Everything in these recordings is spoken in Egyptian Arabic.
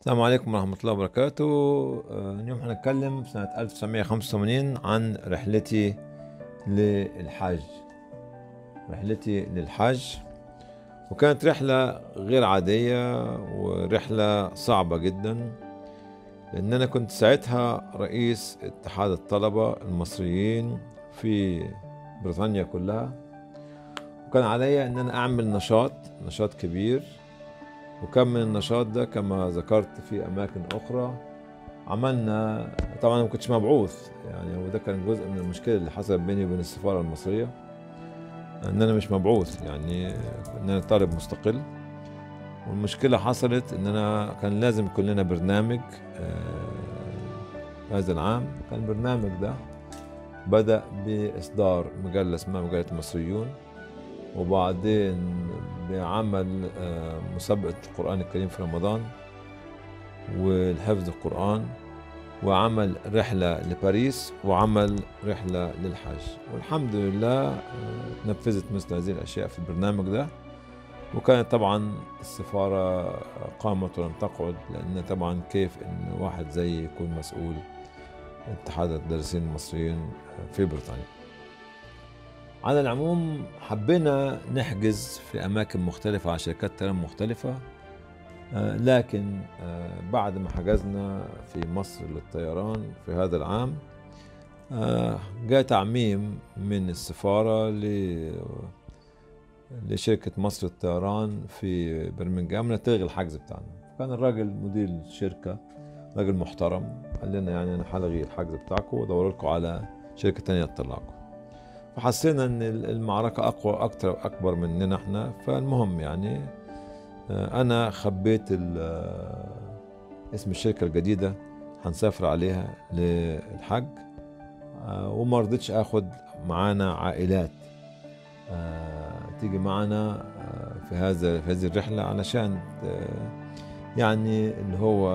السلام عليكم ورحمة الله وبركاته آه، اليوم هنتكلم سنة 1985 عن رحلتي للحج رحلتي للحج وكانت رحلة غير عادية ورحلة صعبة جدا لأن أنا كنت ساعتها رئيس اتحاد الطلبة المصريين في بريطانيا كلها وكان عليا أن أنا أعمل نشاط نشاط كبير وكم من النشاط ده كما ذكرت في اماكن اخرى عملنا طبعا ما كنتش مبعوث يعني وده كان جزء من المشكله اللي حصلت بيني وبين السفاره المصريه ان انا مش مبعوث يعني ان انا طالب مستقل والمشكله حصلت ان انا كان لازم يكون لنا برنامج آه، هذا العام كان البرنامج ده بدا باصدار مجله اسمها مجله المصريون وبعدين بعمل آه، مسابقة القرآن الكريم في رمضان والحفظ القرآن وعمل رحلة لباريس وعمل رحلة للحج والحمد لله آه، نفذت مثل هذه الأشياء في البرنامج ده وكانت طبعا السفارة قامت ولم تقعد لأن طبعا كيف إن واحد زي يكون مسؤول اتحاد الدارسين المصريين في بريطانيا على العموم حبينا نحجز في أماكن مختلفة على شركات طيران مختلفة آه، لكن آه، بعد ما حجزنا في مصر للطيران في هذا العام آه، جاء تعميم من السفارة ل- لشركة مصر للطيران في برمنجهام انها تلغي الحجز بتاعنا كان الراجل مدير الشركة راجل محترم قال لنا يعني انا هلغي الحجز بتاعكم وادور لكم على شركة تانية تطلعكم فحسينا ان المعركة اقوى اكتر اكبر مننا احنا فالمهم يعني آه، انا خبيت ال- آه، اسم الشركة الجديدة هنسافر عليها للحج آه، وما رضيتش اخد معانا عائلات آه، تيجي معنا آه، في هذا في هذه الرحلة علشان آه، يعني اللي هو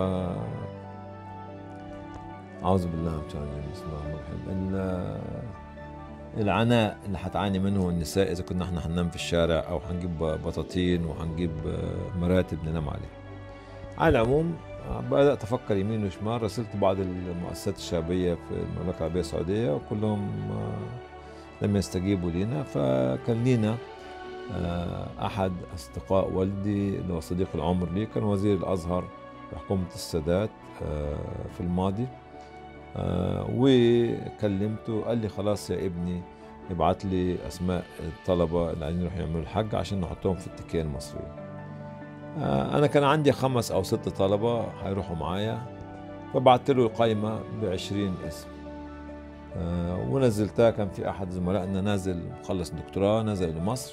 أعوذ بالله من الشيطان الرجيم بسم الله الرحمن الرحيم ال- العناء اللي هتعاني منه النساء إذا كنا احنا هننام في الشارع أو هنجيب بطاطين وهنجيب آه، مراتب ننام عليها على العموم آه، بدأت أفكر يمين وشمال راسلت بعض المؤسسات الشعبية في المملكة العربية السعودية وكلهم آه، لم يستجيبوا لنا فكان لينا آه، أحد أصدقاء والدي اللي هو صديق العمر لي كان وزير الأزهر في حكومة السادات آه، في الماضي آه، وكلمته قال لي خلاص يا ابني ابعت لي أسماء الطلبة اللي عايزين يروحوا يعملوا الحج عشان نحطهم في التكية المصرية آه، أنا كان عندي خمس أو ست طلبة هيروحوا معايا فبعت له قائمة بعشرين اسم آه، ونزلتها كان في أحد زملائنا نازل مخلص دكتوراه نزل لمصر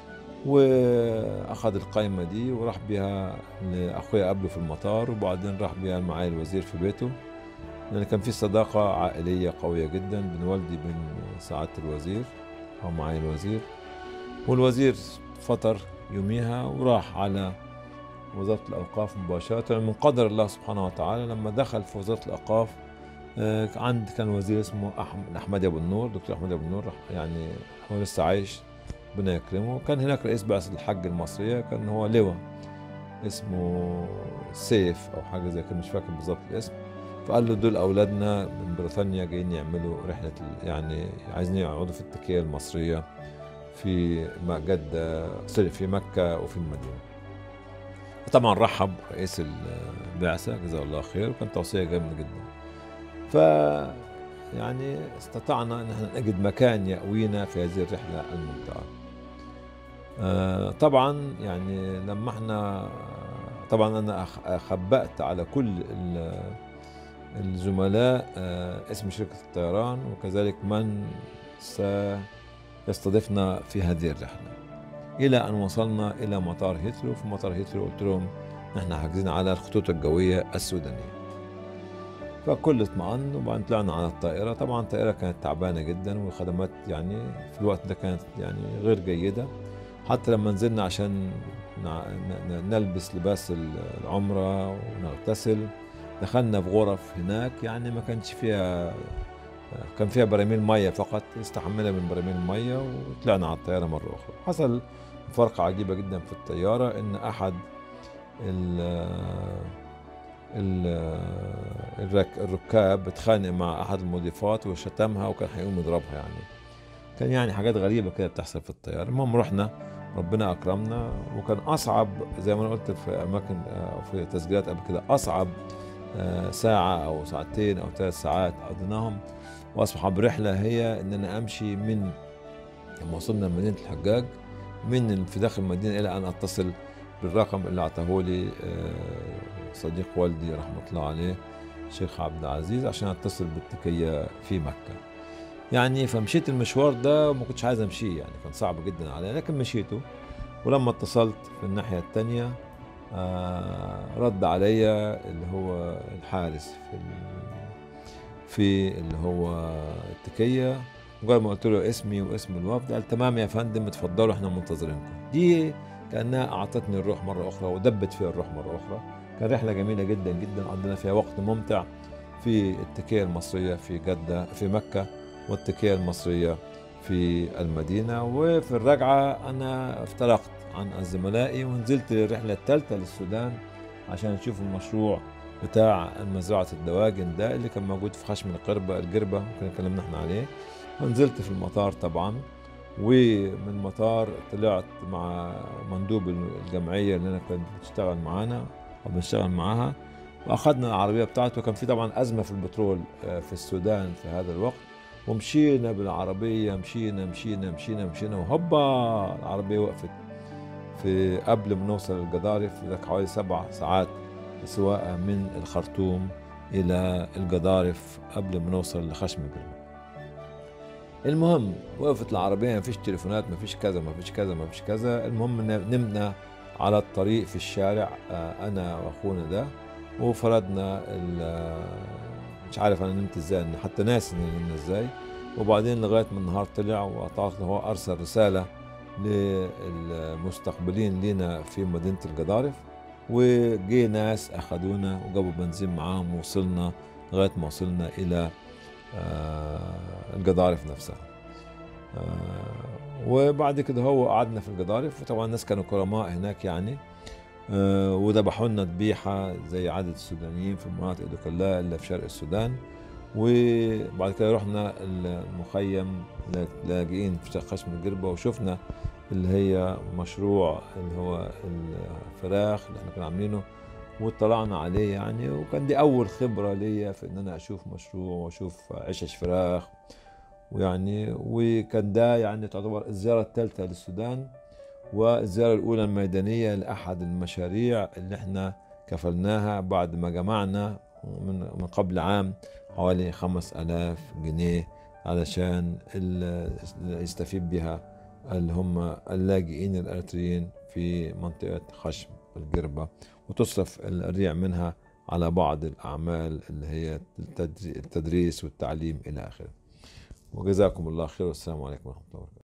واخذ القائمه دي وراح بيها لاخويا قبله في المطار وبعدين راح بيها معالي الوزير في بيته لان كان في صداقه عائليه قويه جدا بين والدي وبين سعاده الوزير او معالي الوزير والوزير فطر يوميها وراح على وزاره الاوقاف مباشره من قدر الله سبحانه وتعالى لما دخل في وزاره الاوقاف آه، عند كان وزير اسمه احمد احمد ابو النور دكتور احمد ابو النور يعني هو لسه عايش ربنا يكرمه كان هناك رئيس بعثة الحج المصرية كان هو لواء اسمه سيف أو حاجة زي كده مش فاكر بالظبط الاسم فقال له دول أولادنا من بريطانيا جايين يعملوا رحلة ال- يعني عايزين يقعدوا في التكية المصرية في م- جدة سوري في مكة وفي المدينة طبعا رحب رئيس البعثة جزاه الله خير وكان توصية جامدة جدا ف يعني استطعنا ان احنا نجد مكان يأوينا في هذه الرحلة الممتعة. آه، طبعا يعني لما احنا طبعا انا أخ- خبأت على كل ال- الزملاء آه، اسم شركة الطيران وكذلك من سيستضيفنا في هذه الرحلة إلى أن وصلنا إلى مطار هيثرو في مطار هيثرو قلت لهم نحن حاجزين على الخطوط الجوية السودانية فكل اطمأن وبعدين طلعنا على الطائرة طبعا الطائرة كانت تعبانة جدا والخدمات يعني في الوقت ده كانت يعني غير جيدة حتى لما نزلنا عشان نع- ن- ن- نلبس لباس ال- العمرة ونغتسل دخلنا في غرف هناك يعني ما كانش فيها كان فيها براميل مية فقط استحملنا من براميل المية وطلعنا على الطيارة مرة أخرى حصل فرقة عجيبة جدا في الطيارة إن أحد ال- الرك الركاب اتخانق مع احد المضيفات وشتمها وكان هيقوم يضربها يعني كان يعني حاجات غريبه كده بتحصل في الطياره المهم رحنا ربنا اكرمنا وكان اصعب زي ما انا قلت في اماكن آه، في تسجيلات قبل كده اصعب آه، ساعه او ساعتين او ثلاث ساعات قضيناهم واصعب رحله هي ان انا امشي من لما وصلنا مدينه الحجاج من في داخل المدينه الى ان اتصل بالرقم اللي اعطاه لي آه، صديق والدي رحمه الله عليه الشيخ عبد العزيز عشان اتصل بالتكيه في مكه يعني فمشيت المشوار ده ما كنتش عايز امشيه يعني كان صعب جدا علي لكن مشيته ولما اتصلت في الناحيه الثانيه آه رد عليا اللي هو الحارس في ال- في اللي هو التكيه مجرد ما قلت له اسمي واسم الوفد قال تمام يا فندم اتفضلوا احنا منتظرينكم دي كانها اعطتني الروح مره اخرى ودبت فيها الروح مره اخرى كان رحله جميله جدا جدا قضينا فيها وقت ممتع في التكيه المصريه في جده في مكه والتكيه المصريه في المدينه وفي الرجعه انا افترقت عن زملائي ونزلت الرحله الثالثه للسودان عشان اشوف المشروع بتاع مزرعه الدواجن ده اللي كان موجود في خشم القربه الجربه ممكن اتكلمنا احنا عليه ونزلت في المطار طبعا ومن المطار طلعت مع مندوب الجمعيه اللي انا كنت بتشتغل معانا او بنشتغل معاها واخذنا العربيه بتاعته كان في طبعا ازمه في البترول آه، في السودان في هذا الوقت ومشينا بالعربيه مشينا مشينا مشينا مشينا وهوبا العربيه وقفت في قبل ما نوصل الجدارف ذاك حوالي سبع ساعات سواقه من الخرطوم الى الجدارف قبل ما نوصل لخشم الجرم المهم وقفت العربيه ما فيش تليفونات ما فيش كذا ما فيش كذا ما فيش كذا المهم إن نمنا على الطريق في الشارع آه، انا واخونا ده وفردنا ال- مش عارف انا نمت ازاي إن حتى ناسي إني نمنا ازاي وبعدين لغايه ما النهار طلع وقطعت هو ارسل رساله للمستقبلين لينا في مدينه الجدارف وجي ناس اخذونا وجابوا بنزين معاهم ووصلنا لغايه ما وصلنا الى آه، الجدارف نفسها آه، وبعد كده هو قعدنا في الجدارف وطبعا الناس كانوا كرماء هناك يعني آه، وذبحوا لنا ذبيحه زي عاده السودانيين في المناطق دي كلها اللي في شرق السودان وبعد كده رحنا المخيم لاجئين في خشم الجربه وشفنا اللي هي مشروع اللي هو الفراخ اللي احنا كنا عاملينه واطلعنا عليه يعني وكان دي اول خبره ليا في ان انا اشوف مشروع واشوف عشش فراخ ويعني وكان ده يعني تعتبر الزياره الثالثه للسودان والزياره الاولى الميدانيه لاحد المشاريع اللي احنا كفلناها بعد ما جمعنا من من قبل عام حوالي خمس ألاف جنيه علشان ال- يستفيد بها اللي هم اللاجئين الأريتريين في منطقة خشم الجربة وتصرف الريع منها على بعض الأعمال اللي هي التدري- التدريس والتعليم إلى آخره وجزاكم الله خير والسلام عليكم ورحمة الله وبركاته